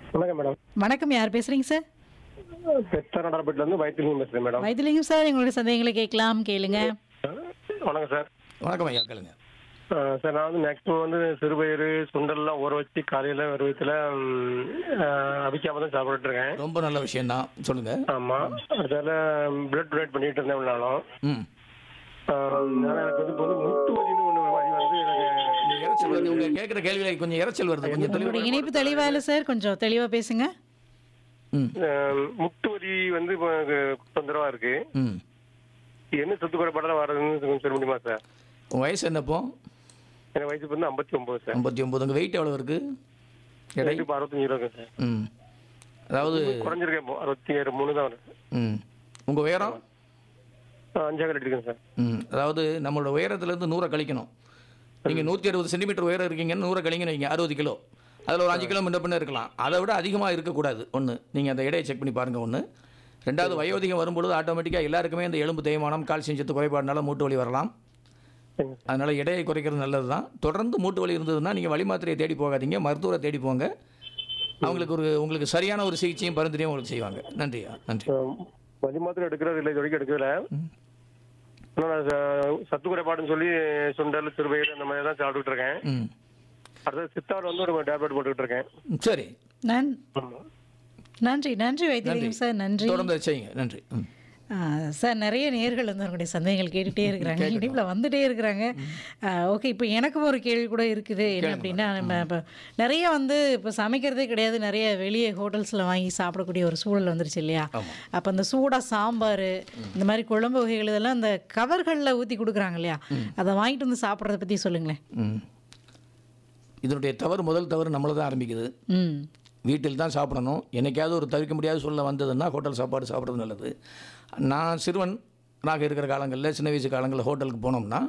வணக்கம் மேடம் வணக்கம் யார் பேசுறீங்க சார் பெத்தரடாபேட்டில இருந்து வைத்திலிங்கம் பேசுறேன் மேடம் வைத்திலிங்கம் சார் எங்களுடைய சந்தேகங்களை கேட்கலாம் கேளுங்க வணக்கம் சார் வணக்கம் ஐயா கேளுங்க அஹ் சார் நான் வந்து மேக்ஸிமம் வந்து சிறுபயிறு சுண்டல்லாம் ஊற வச்சு காலையில ஒரு விதத்துல அவிக்காம தான் சாப்பிட்டுட்டு இருக்கேன் ரொம்ப நல்ல விஷயம்தான் சொல்லுங்க ஆமா அதால பிளட் டொனேட் பண்ணிட்டு இருந்தேன் நாளும் ம் எனக்கு வந்து இப்போ வந்து முட்டு வலின்னு ஒன்று வழி வந்து எனக்கு இந்த இறைச்சல் வருது உங்க கேட்குற கேள்வியில கொஞ்சம் இறைச்சல் வருது கொஞ்சம் தெளிவா உங்களுடைய இணைப்பு தெளிவா இல்லை சார் கொஞ்சம் தெளிவா பேசுங்க ம் அஹ் முட்டு வலி வந்து இப்போ எனக்கு தொந்தரவா இருக்கு ம் என்ன சொத்து குறைபாடெல்லாம் வர்றதுன்னு கொஞ்சம் சொல்ல முடியுமா சார் உங்க வயசு என்னப்போ எனக்கு வயசு வந்து ஐம்பத்தி ஒன்பது சார் ஐம்பத்தி ஒம்பது உங்கள் வெயிட் எவ்வளோ இருக்கு எடை எனக்கு இப்போ அறுபத்தஞ்சு ரூபா இருக்கு சார் ம் அதாவது குறைஞ்சிருக்கேன் இப்போ அறுபத்தி ஏழு மூணு தான் வருது ம் உங்கள் உயரம் அஞ்சாக இருக்கேன் சார் ம் அதாவது நம்மளோட உயரத்துலேருந்து நூறை கழிக்கணும் நீங்கள் நூற்றி அறுபது சென்டிமீட்டர் உயரம் இருக்கீங்கன்னு நூறை கழிங்கன்னு வைங்க அறுபது கிலோ அதில் ஒரு அஞ்சு கிலோ முன்ன பின்ன இருக்கலாம் அதை விட அதிகமாக இருக்கக்கூடாது ஒன்று நீங்கள் அந்த எடையை செக் பண்ணி பாருங்கள் ஒன்று ரெண்டாவது வயோதிகம் வரும்பொழுது ஆட்டோமேட்டிக்காக எல்லாருக்குமே இந்த எலும்பு தேய்மானம் கால்சியம் சத்து குறைபாடுனால மூட்டு வலி வரலாம் சரிங்க சார் அதனால் எடையை குறைக்கிறது நல்லது தான் தொடர்ந்து மூட்டு வலி இருந்ததுன்னா நீங்கள் வழி மாத்திரையை தேடி போகாதீங்க மருத்துவரை தேடி போங்க அவங்களுக்கு ஒரு உங்களுக்கு சரியான ஒரு சிகிச்சையும் பரிந்துரையும் உங்களுக்கு செய்வாங்க நன்றியா நன்றி அஹ் வலி மாத்திரை எடுக்கிறது இல்லை இது வரைக்கும் எடுக்கல ஆனால் நான் ச- சத்து குறைபாடுன்னு சொல்லி சுண்டல் சிறுபயிறு அந்த மாதிரி தான் சாப்பிட்டுட்டு இருக்கேன் ம் அடுத்தது சித்தாவில் வந்து ஒரு டேப்லெட் போட்டுக்கிட்டு இருக்கேன் சரி நன் ஆமாம் நன்றி நன்றி வைத்திலிங்கம் சார் நன்றி தொடர்ந்து அதை செய்யுங்க நன்றி ம் ஆ, சார் நிறைய நேர்கள் வந்து அவங்களுடைய சந்தேகங்கள் கேட்டுகிட்டே இருக்கிறாங்க இணைப்பில் வந்துட்டே இருக்கிறாங்க ஓகே இப்போ எனக்கும் ஒரு கேள்வி கூட இருக்குது என்ன அப்படின்னா நம்ம இப்போ நிறைய வந்து இப்போ சமைக்கிறதே கிடையாது நிறைய வெளியே ஹோட்டல்ஸில் வாங்கி சாப்பிடக்கூடிய ஒரு சூழல் வந்துருச்சு இல்லையா அப்போ அந்த சூடாக சாம்பார் இந்த மாதிரி குழம்பு வகைகள் இதெல்லாம் அந்த கவர்களில் ஊற்றி கொடுக்குறாங்க இல்லையா அதை வாங்கிட்டு வந்து சாப்பிட்றத பற்றி சொல்லுங்களேன் ம் இதனுடைய தவறு முதல் தவறு நம்மள தான் ஆரம்பிக்குது ம் வீட்டில் தான் சாப்பிடணும் என்னைக்காவது ஒரு தவிர்க்க முடியாத சூழ்நிலை வந்ததுன்னா ஹோட்டல் சாப்பாடு சாப்பிட்றது நல்லது நான் சிறுவன் நாங்கள் இருக்கிற காலங்களில் சின்ன வயசு காலங்களில் ஹோட்டலுக்கு போனோம்னா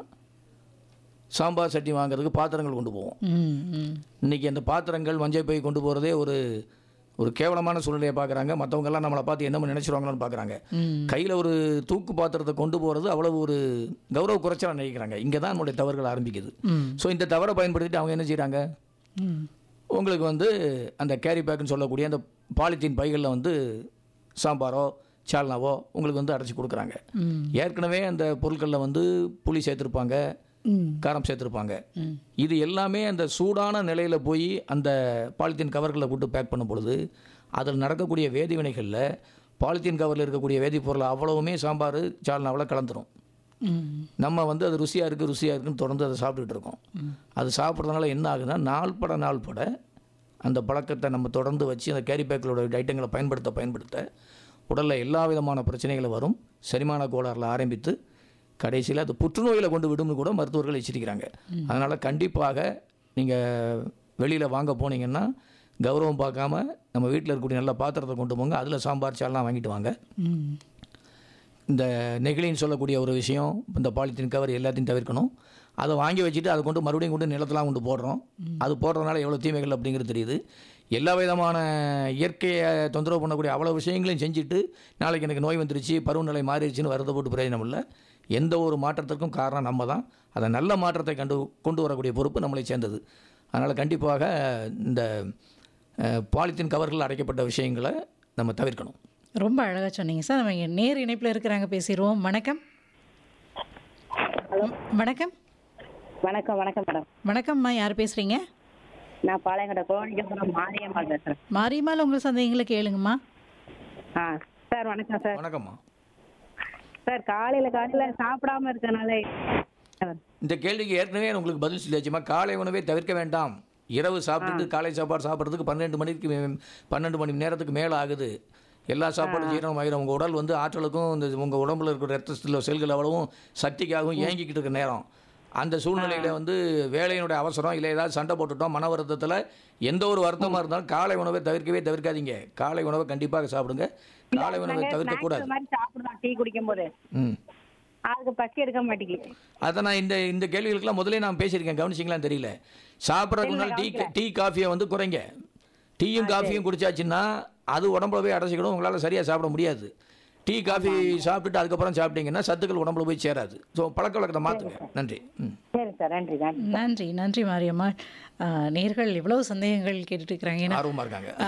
சாம்பார் சட்னி வாங்குறதுக்கு பாத்திரங்கள் கொண்டு போவோம் ம் ம் இன்றைக்கி அந்த பாத்திரங்கள் மஞ்சள் பை கொண்டு போகிறதே ஒரு ஒரு கேவலமான சூழ்நிலையை பார்க்குறாங்க மற்றவங்கெல்லாம் நம்மளை பார்த்து என்ன நினைச்சிருவாங்களோன்னு பார்க்குறாங்க ம் கையில் ஒரு தூக்கு பாத்திரத்தை கொண்டு போகிறது அவ்வளவு ஒரு கௌரவ குறைச்சலாக நினைக்கிறாங்க இங்கே தான் நம்மளுடைய தவறுகள் ஆரம்பிக்குது ம் ஸோ இந்த தவறை பயன்படுத்திட்டு அவங்க என்ன செய்கிறாங்க ம் உங்களுக்கு வந்து அந்த கேரி பேக்குன்னு சொல்லக்கூடிய அந்த பாலித்தீன் பைகளில் வந்து சாம்பாரோ சால்னாவோ உங்களுக்கு வந்து அடைச்சி கொடுக்குறாங்க ம் ஏற்கனவே அந்த பொருட்களில் வந்து புளி சேர்த்துருப்பாங்க ம் காரம் சேர்த்துருப்பாங்க ம் இது எல்லாமே அந்த சூடான நிலையில் போய் அந்த பாலித்தீன் கவர்களில் போட்டு பேக் பண்ணும் பொழுது அதில் நடக்கக்கூடிய வேதிவினைகளில் பாலித்தீன் கவரில் இருக்கக்கூடிய வேதிப்பொருள் அவ்வளவுமே சாம்பார் சால்னாவில் கலந்துரும் ம் நம்ம வந்து அது ருசியாக இருக்குது ருசியாக இருக்குன்னு தொடர்ந்து அதை சாப்பிட்டுட்டு இருக்கோம் அது சாப்பிட்றதுனால என்ன ஆகுதுன்னா நாள் பட நாள் பட அந்த பழக்கத்தை நம்ம தொடர்ந்து வச்சு அந்த கேரி பேக்களோட ஐட்டங்களை பயன்படுத்த பயன்படுத்த உடலில் எல்லா விதமான பிரச்சனைகளும் வரும் செரிமான கோளாறில் ஆரம்பித்து கடைசியில் அது புற்றுநோயில் கொண்டு விடும்னு கூட மருத்துவர்கள் எச்சரிக்கிறாங்க அதனால் கண்டிப்பாக நீங்கள் வெளியில் வாங்க போனீங்கன்னா கௌரவம் பார்க்காம நம்ம வீட்டில் இருக்கக்கூடிய நல்ல பாத்திரத்தை கொண்டு போங்க அதில் சாம்பார் சால்லாம் வாங்கிட்டு வாங்க ம் இந்த நெகிழின்னு சொல்லக்கூடிய ஒரு விஷயம் இந்த பாலித்தீன் கவர் எல்லாத்தையும் தவிர்க்கணும் அதை வாங்கி வச்சுட்டு அதை கொண்டு மறுபடியும் கொண்டு நிலத்தெல்லாம் கொண்டு போடுறோம் அது போடுறதுனால எவ்வளோ தீமைகள் அப்படிங்கிறது தெரியுது எல்லா விதமான இயற்கையை தொந்தரவு பண்ணக்கூடிய அவ்வளோ விஷயங்களையும் செஞ்சுட்டு நாளைக்கு எனக்கு நோய் வந்துருச்சு பருவநிலை மாறிடுச்சுன்னு வருத்த போட்டு பிரயோஜனம் இல்லை எந்த ஒரு மாற்றத்திற்கும் காரணம் நம்ம தான் அதை நல்ல மாற்றத்தை கண்டு கொண்டு வரக்கூடிய பொறுப்பு நம்மளை சேர்ந்தது அதனால் கண்டிப்பாக இந்த அஹ், பாலித்தீன் கவர்கள் அடைக்கப்பட்ட விஷயங்களை நம்ம தவிர்க்கணும் ரொம்ப அழகா சொன்னீங்க சார் நம்ம இங்க நேர் இணைப்பில் இருக்கிறாங்க பேசிடுவோம் வணக்கம் ம், வணக்கம் வணக்கம் வணக்கம் மேடம் வணக்கம்மா யார் பேசுறீங்க நான் பாளையங்கோட்டை கோழிக்கப்புறம் மாரியம்மாள் பேசுறேன் மாரியம்மாள் உங்கள் சந்தேகங்களை கேளுங்கம்மா ஆ சார் வணக்கம் சார் வணக்கம்மா சார் காலையில காலையில சாப்பிடாம இருக்கனால இந்த கேள்விக்கு ஏற்கனவே உங்களுக்கு பதில் சொல்லியாச்சுமா காலை உணவை தவிர்க்க வேண்டாம் இரவு சாப்பிட்டுட்டு காலை சாப்பாடு சாப்பிட்றதுக்கு பன்னெண்டு மணிக்கு மே- பன்னெண்டு மணி நேரத்துக்கு மேலே ஆகுது எல்லா சாப்பாடும் ஜீரணம் ஆகிடும் உங்கள் உடல் வந்து ஆற்றலுக்கும் இந்த உங்கள் உடம்புல இருக்கிற ரத்தத்தில் செல்கள் அவ்வளவும் சக்திக்காகவும் ஏங்கிக்கிட்டு இருக்க நேரம் அந்த சூழ்நிலையில் வந்து வேலையினுடைய அவசரம் இல்லை ஏதாவது சண்டை போட்டுட்டோம் மன வருத்தத்தில் எந்த ஒரு வருத்தமாக இருந்தாலும் காலை உணவை தவிர்க்கவே தவிர்க்காதீங்க காலை உணவை கண்டிப்பாக சாப்பிடுங்க காலை உணவை தவிர்க்கக்கூடாது மாதிரி சாப்பிடுறோம் டீ குடிக்கும் போது ம் அதுக்கு பசி எடுக்க மாட்டேங்குது அதை நான் இந்த இந்த கேள்விகளுக்கெல்லாம் முதல்ல நான் பேசியிருக்கேன் கவனிச்சிங்களான்னு தெரியல சாப்பிட்றதுக்கு முன்னாடி டீ டீ காஃபியை வந்து குறைங்க டீயும் காஃபியும் குடிச்சாச்சுன்னா அது உடம்புல போய் அடைச்சிக்கிடும் உங்களால் சரியாக சாப்பிட முடியாது டீ காஃபி சாப்பிட்டுட்டு அதுக்கப்புறம் சாப்பிட்டீங்கன்னா சத்துக்கள் உடம்புல போய் சேராது ஸோ பழக்க வழக்கத்தை மாற்றுங்க நன்றி ம் சரி சார் நன்றி நன்றி நன்றி நன்றி மாரியம்மா ஆ, நேர்கள் இவ்வளவு சந்தேகங்கள் கேட்டுட்டு இருக்கிறாங்க ஏன்னா ஆர்வமாக இருக்காங்க ஆ,